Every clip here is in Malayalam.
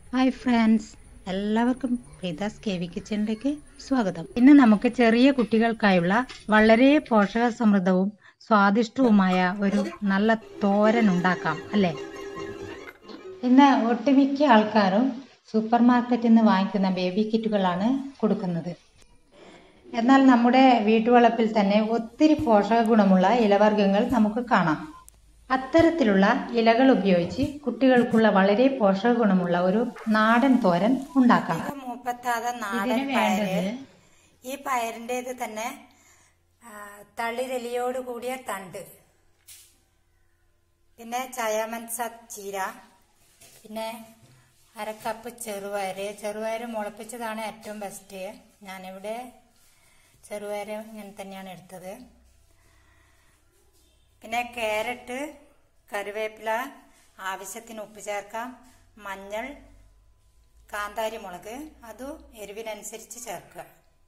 ഹായ് ഫ്രണ്ട്സ് എല്ലാവർക്കും പ്രീതാസ് കെ വി കിച്ചണിലേക്ക് സ്വാഗതം ഇന്ന് നമുക്ക് ചെറിയ കുട്ടികൾക്കായുള്ള വളരെ പോഷക സമൃദ്ധവും സ്വാദിഷ്ടവുമായ ഒരു നല്ല തോരൻ ഉണ്ടാക്കാം അല്ലേ ഇന്ന് ഒട്ടുമിക്ക ആൾക്കാരും സൂപ്പർ മാർക്കറ്റിൽ നിന്ന് വാങ്ങിക്കുന്ന ബേബി കിറ്റുകളാണ് കൊടുക്കുന്നത് എന്നാൽ നമ്മുടെ വീട്ടുവളപ്പിൽ തന്നെ ഒത്തിരി പോഷക ഗുണമുള്ള ഇലവർഗ്ഗങ്ങൾ നമുക്ക് കാണാം അത്തരത്തിലുള്ള ഇലകൾ ഉപയോഗിച്ച് കുട്ടികൾക്കുള്ള വളരെ പോഷക ഗുണമുള്ള ഒരു നാടൻ തോരൻ ഉണ്ടാക്കാം മൂപ്പത്താതെ നാടൻ ഇതിന് പയറ് വേണ്ടത് ഈ പയറിൻ്റെത് തന്നെ ആ, തളിരലിയോട് കൂടിയ തണ്ട് പിന്നെ ചയാമൻസ ചീര പിന്നെ അരക്കപ്പ് ചെറുപയർ ചെറുപയർ മുളപ്പിച്ചതാണ് ഏറ്റവും ബെസ്റ്റ് ഞാനിവിടെ ചെറുപയർ ഇങ്ങനെ തന്നെയാണ് എടുത്തത് പിന്നെ ക്യാരറ്റ് കറിവേപ്പില ആവശ്യത്തിന് ഉപ്പ് ചേർക്കാം മഞ്ഞൾ കാന്താരി മുളക് അതും എരിവിനനുസരിച്ച് ചേർക്കുക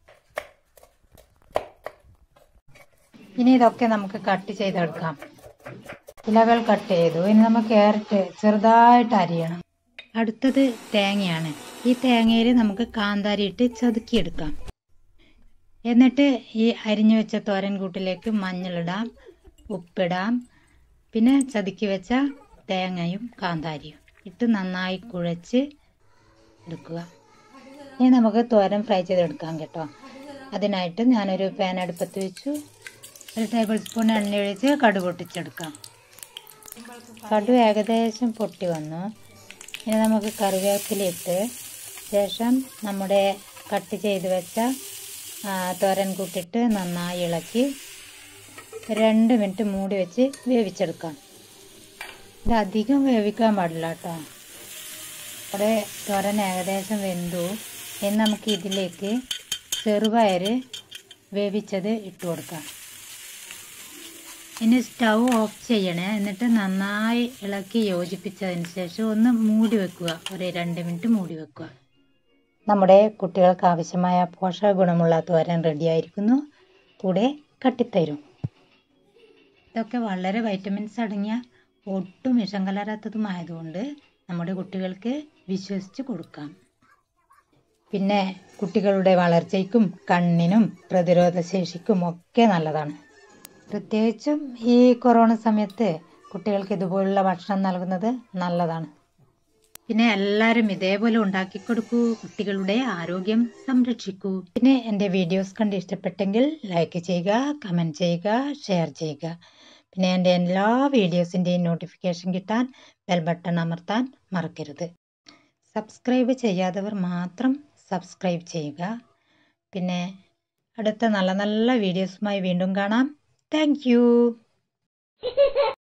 ഇനി ഇതൊക്കെ നമുക്ക് കട്ട് ചെയ്തെടുക്കാം ഇലകൾ കട്ട് ചെയ്തു ഇനി നമുക്ക് ക്യാരറ്റ് ചെറുതായിട്ട് അരിയണം അടുത്തത് തേങ്ങയാണ് ഈ തേങ്ങയിൽ നമുക്ക് കാന്താരി ഇട്ട് ചതുക്കിയെടുക്കാം എന്നിട്ട് ഈ അരിഞ്ഞു വെച്ച തോരൻ കൂട്ടിലേക്ക് മഞ്ഞളിടാം ഉപ്പിടാം പിന്നെ ചതുക്കി വെച്ച തേങ്ങയും കാന്താരിയും ഇട്ട് നന്നായി കുഴച്ച് എടുക്കുക ഇനി നമുക്ക് തോരൻ ഫ്രൈ ചെയ്തെടുക്കാം കേട്ടോ അതിനായിട്ട് ഞാനൊരു പാൻ അടുപ്പത്ത് വെച്ചു ഒരു ടേബിൾ സ്പൂൺ എണ്ണ ഒഴിച്ച് കടുക് പൊട്ടിച്ചെടുക്കാം കടുക് ഏകദേശം പൊട്ടി വന്നു ഇനി നമുക്ക് കറിവേപ്പില ഇട്ട് ശേഷം നമ്മുടെ കട്ട് ചെയ്ത് വെച്ച ആ, തോരൻ കൂട്ടിട്ട് നന്നായി ഇളക്കി രണ്ട് മിനിറ്റ് മൂടി വെച്ച് വേവിച്ചെടുക്കാം ഇത് അധികം വേവിക്കാൻ പാടില്ല കേട്ടോ അവിടെ തോരൻ ഏകദേശം വെന്തു ഇനി നമുക്ക് ഇതിലേക്ക് ചെറുപയർ വേവിച്ചത് ഇട്ട് കൊടുക്കാം ഇനി സ്റ്റൗ ഓഫ് ചെയ്യണേ എന്നിട്ട് നന്നായി ഇളക്കി യോജിപ്പിച്ചതിന് ശേഷം ഒന്ന് മൂടി വെക്കുക ഒരു രണ്ട് മിനിറ്റ് മൂടി വെക്കുക നമ്മുടെ കുട്ടികൾക്ക് ആവശ്യമായ പോഷക ഗുണമുള്ള തോരൻ റെഡിയായിരിക്കുന്നു കൂടെ കട്ടിത്തരും ഇതൊക്കെ വളരെ വൈറ്റമിൻസ് അടങ്ങിയ ഒട്ടും വിഷം കലരാത്തതുമായതുകൊണ്ട് നമ്മുടെ കുട്ടികൾക്ക് വിശ്വസിച്ച് കൊടുക്കാം പിന്നെ കുട്ടികളുടെ വളർച്ചയ്ക്കും കണ്ണിനും പ്രതിരോധ ശേഷിക്കും ഒക്കെ നല്ലതാണ് പ്രത്യേകിച്ചും ഈ കൊറോണ സമയത്ത് കുട്ടികൾക്ക് ഇതുപോലുള്ള ഭക്ഷണം നൽകുന്നത് നല്ലതാണ് പിന്നെ എല്ലാവരും ഇതേപോലെ ഉണ്ടാക്കി കൊടുക്കൂ കുട്ടികളുടെ ആരോഗ്യം സംരക്ഷിക്കൂ പിന്നെ എൻ്റെ വീഡിയോസ് കണ്ട് ഇഷ്ടപ്പെട്ടെങ്കിൽ ലൈക്ക് ചെയ്യുക കമൻറ്റ് ചെയ്യുക ഷെയർ ചെയ്യുക പിന്നെ എൻ്റെ എല്ലാ വീഡിയോസിൻ്റെയും നോട്ടിഫിക്കേഷൻ കിട്ടാൻ ബെൽ ബട്ടൺ അമർത്താൻ മറക്കരുത് സബ്സ്ക്രൈബ് ചെയ്യാത്തവർ മാത്രം സബ്സ്ക്രൈബ് ചെയ്യുക പിന്നെ അടുത്ത നല്ല നല്ല വീഡിയോസുമായി വീണ്ടും കാണാം താങ്ക്